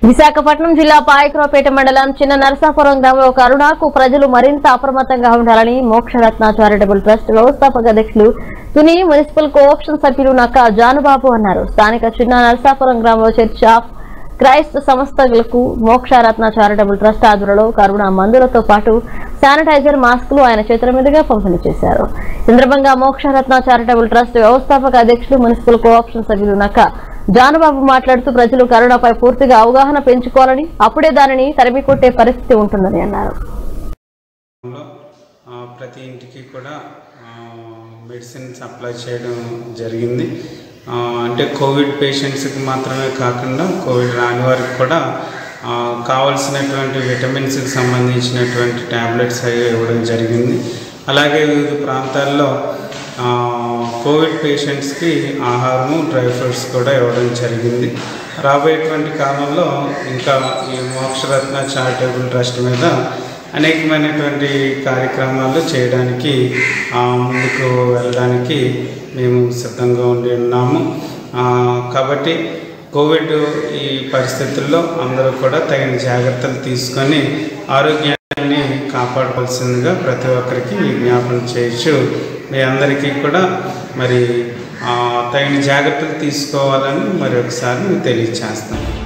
విశాఖపట్నం జిల్లా పాయకరావుపేట మండలం చిన్న నరసాపురం గ్రామంలో కరుణాకు ప్రజలు మరింత అప్రమత్తంగా ఉండాలని మోక్షరత్న చారిటబుల్ ట్రస్ట్ వ్యవస్థాపక అధ్యక్షులు తుని మున్సిపల్ కోఆప్షన్ సభ్యులు నక్క జానుబాబు అన్నారు స్థానిక చిన్న నరసాపురం గ్రామంలో చర్చ్ ఆఫ్ క్రైస్త సంస్థలకు మోక్షరత్న చారిటబుల్ ట్రస్ట్ ఆధ్వర్యంలో కరోనా మందులతో పాటు శానిటైజర్ మాస్కులు ఆయన చేతుల మీదుగా పంపిణీ చేశారు ఈ సందర్భంగా మోక్షరత్న చారిటబుల్ ట్రస్ట్ వ్యవస్థాపక అధ్యక్షులు మున్సిపల్ కోఆప్షన్ సభ్యులు నక్క జానుబాబు మాట్లాడుతూ ప్రజలు కరోనాపై పూర్తిగా అవగాహన పెంచుకోవాలని అప్పుడే దానిని తరిమి కొట్టే పరిస్థితి ఉంటుందని అన్నారు లో, ఆ, ప్రతి ఇంటికి కూడా మెడిసిన్ సప్లై చేయడం జరిగింది ఆ, అంటే కోవిడ్ పేషెంట్స్కి మాత్రమే కాకుండా కోవిడ్ రాని వారికి కూడా ఆ, కావలసినటువంటి విటమిన్స్కి సంబంధించినటువంటి ట్యాబ్లెట్స్ అవి ఇవ్వడం జరిగింది అలాగే వివిధ ప్రాంతాల్లో ఆ, కోవిడ్ పేషెంట్స్కి ఆహారము డ్రై ఫ్రూట్స్ కూడా ఇవ్వడం జరిగింది రాబోయేటువంటి కాలంలో ఇంకా ఈ మోక్షరత్న చారిటబుల్ ట్రస్ట్ మీద అనేకమైనటువంటి కార్యక్రమాలు చేయడానికి ఆ, ముందుకు వెళ్ళడానికి మేము సిద్ధంగా ఉండి ఉన్నాము ఆ, కాబట్టి కోవిడ్ ఈ పరిస్థితుల్లో అందరూ కూడా తగిన జాగ్రత్తలు తీసుకొని ఆరోగ్యాన్ని కాపాడవలసిందిగా ప్రతి ఒక్కరికి విజ్ఞాపన చేయొచ్చు మీ అందరికీ కూడా మరి ఆ, తగిన జాగ్రత్తలు తీసుకోవాలని మరి ఒకసారి తెలియచేస్తాను